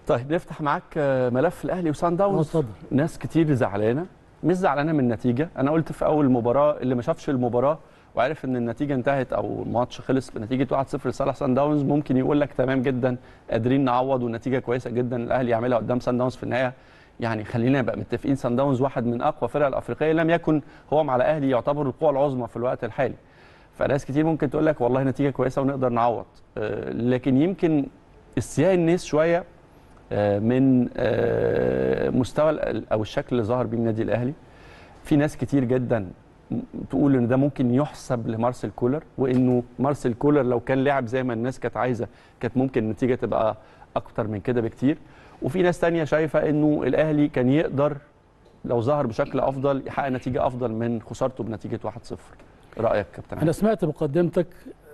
طيب نفتح معاك آه، ملف الاهلي وسان اه داونز اتفضل ناس كتير زعلانه مش زعلانه من النتيجه انا قلت في اول مباراه اللي ما شافش المباراه وعرف ان النتيجه انتهت او الماتش خلص بنتيجه 1-0 لصالح سان داونز ممكن يقول لك تمام جدا قادرين نعوض والنتيجه كويسه جدا الاهلي يعملها قدام سان داونز في النهايه يعني خلينا نبقى متفقين سان داونز واحد من اقوى فرق الافريقيه لم يكن هو مع الاهلي يعتبر القوه العظمى في الوقت الحالي فناس كتير ممكن تقول لك والله نتيجه كويسه ونقدر نعوض آه، لكن يمكن استياء الناس شويه آه، من آه، مستوى ال- او الشكل اللي ظهر بيه النادي الاهلي في ناس كتير جدا م- تقول ان ده ممكن يحسب لمارسيل كولر وانه مارسيل كولر لو كان لعب زي ما الناس كانت عايزه كانت ممكن النتيجه تبقى اكتر من كده بكتير وفي ناس تانية شايفه انه الاهلي كان يقدر لو ظهر بشكل افضل يحقق نتيجه افضل من خسارته بنتيجه 1-0 رايك كابتن انا سمعت مقدمتك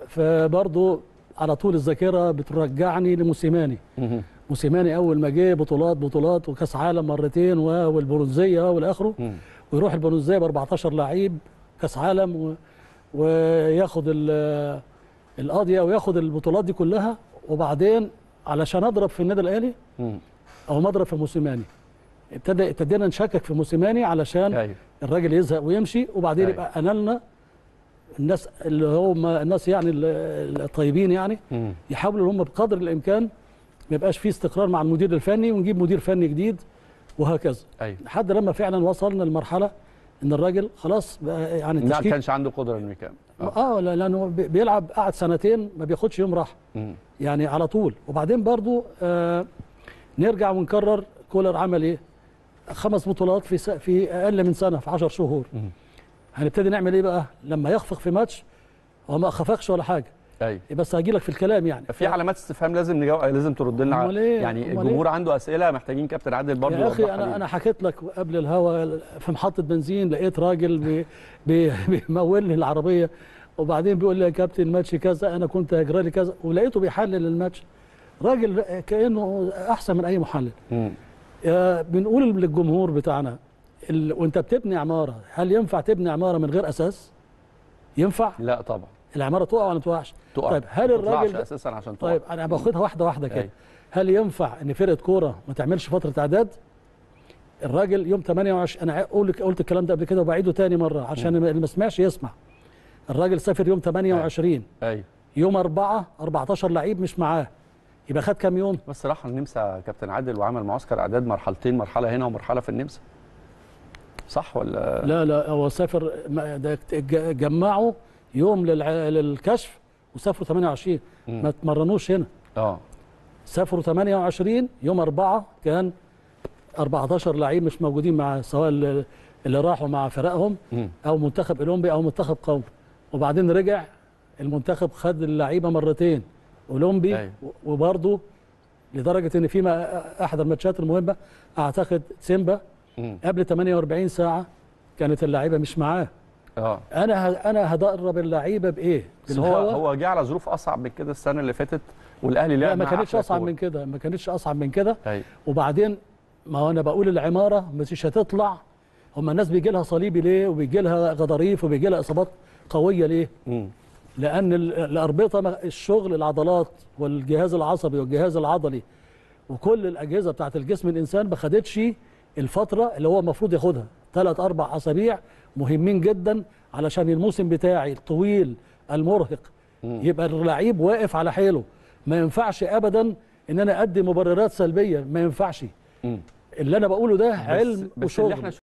فبرضه على طول الذاكره بترجعني لموسيماني مهم. موسيماني اول ما جه بطولات بطولات وكاس عالم مرتين و- والبرونزيه والاخره مم. ويروح البرونزيه ب 14 لعيب كاس عالم و... وياخد ال- القاضيه وياخد البطولات دي كلها وبعدين علشان اضرب في النادي الاهلي مم. او مضرب في موسيماني ابتدى ابتدينا نشكك في موسيماني علشان ايوه الراجل يزهق ويمشي وبعدين أيوة. يبقى انالنا الناس اللي هم الناس يعني ال- الطيبين يعني مم. يحاولوا ان هم بقدر الامكان ما يبقاش في استقرار مع المدير الفني ونجيب مدير فني جديد وهكذا ايوه لحد لما فعلا وصلنا لمرحله ان الراجل خلاص بقى يعني ما التشكيل كانش عنده قدره انه يكمل آه. اه لا- لانه بي- بيلعب قعد سنتين ما بياخدش يوم راحه مم. يعني على طول وبعدين برضو آه نرجع ونكرر كولر عمل ايه خمس بطولات في س- في اقل من سنه في 10 شهور مم. هنبتدي نعمل ايه بقى لما يخفق في ماتش هو ما خفقش ولا حاجه ايوه بس هجي لك في الكلام يعني في علامات استفهام لازم نجاوب لازم ترد لنا أمال إيه؟ يعني أمال الجمهور عنده اسئله محتاجين كابتن عادل برضه يا اخي يوضحها انا لينا. انا حكيت لك قبل الهوا في محطه بنزين لقيت راجل بي بي بيمول لي العربيه وبعدين بيقول لي يا كابتن الماتش كذا انا كنت هجرى لي كذا ولقيته بيحلل الماتش راجل كانه احسن من اي محلل مم. يا بنقول للجمهور بتاعنا ال... وانت بتبني عماره هل ينفع تبني عماره من غير اساس ينفع لا طبعا العماره تقع ولا ما تقعش تقع طيب هل ما تطلعش الراجل ده- اساسا عشان تقع طيب انا باخدها واحده واحده كده أيوة. هل ينفع ان فرقه كوره ما تعملش فتره اعداد الراجل يوم 28 انا اقول قلت الكلام ده قبل كده وبعيده تاني مره عشان اللي ما سمعش يسمع الراجل سافر يوم 28 ايوه يوم 4 14 لعيب مش معاه يبقى خد كام يوم بس راح النمسا كابتن عادل وعمل معسكر اعداد مرحلتين مرحله هنا ومرحله في النمسا صح ولا لا لا هو سافر ما- ده ج- جمعوا يوم للع... للكشف وسافروا 28 مم. ما اتمرنوش هنا اه سافروا 28 يوم 4 كان 14 لعيب مش موجودين مع سواء اللي اللي راحوا مع فرقهم مم. او منتخب اولمبي او منتخب قومي وبعدين رجع المنتخب خد اللعيبه مرتين اولمبي أيوة. وبرضه لدرجه ان في ما- احد الماتشات المهمه اعتقد سيمبا مم. قبل 48 ساعه كانت اللعيبه مش معاه اه انا ه- انا هدرب اللعيبه بايه؟ بس هو بالهوا؟ هو جه على ظروف اصعب من كده السنه اللي فاتت والاهلي لا لعب ما معاه كانتش أحلى اصعب كورة. من كده ما كانتش اصعب من كده ايوه وبعدين ما هو انا بقول العماره مش هتطلع هم الناس بيجي لها صليبي ليه وبيجي لها غضاريف وبيجي لها اصابات قويه ليه؟ مم. لان ال- الاربطه ما- الشغل العضلات والجهاز العصبي والجهاز العضلي وكل الاجهزه بتاعت الجسم الانسان ما خدتش الفتره اللي هو المفروض ياخدها ثلاث اربع اسابيع مهمين جدا علشان الموسم بتاعي الطويل المرهق مم. يبقى اللعيب واقف على حيله ما ينفعش ابدا ان انا ادي مبررات سلبيه ما ينفعش مم. اللي انا بقوله ده بس- علم بس وشغل اللي احنا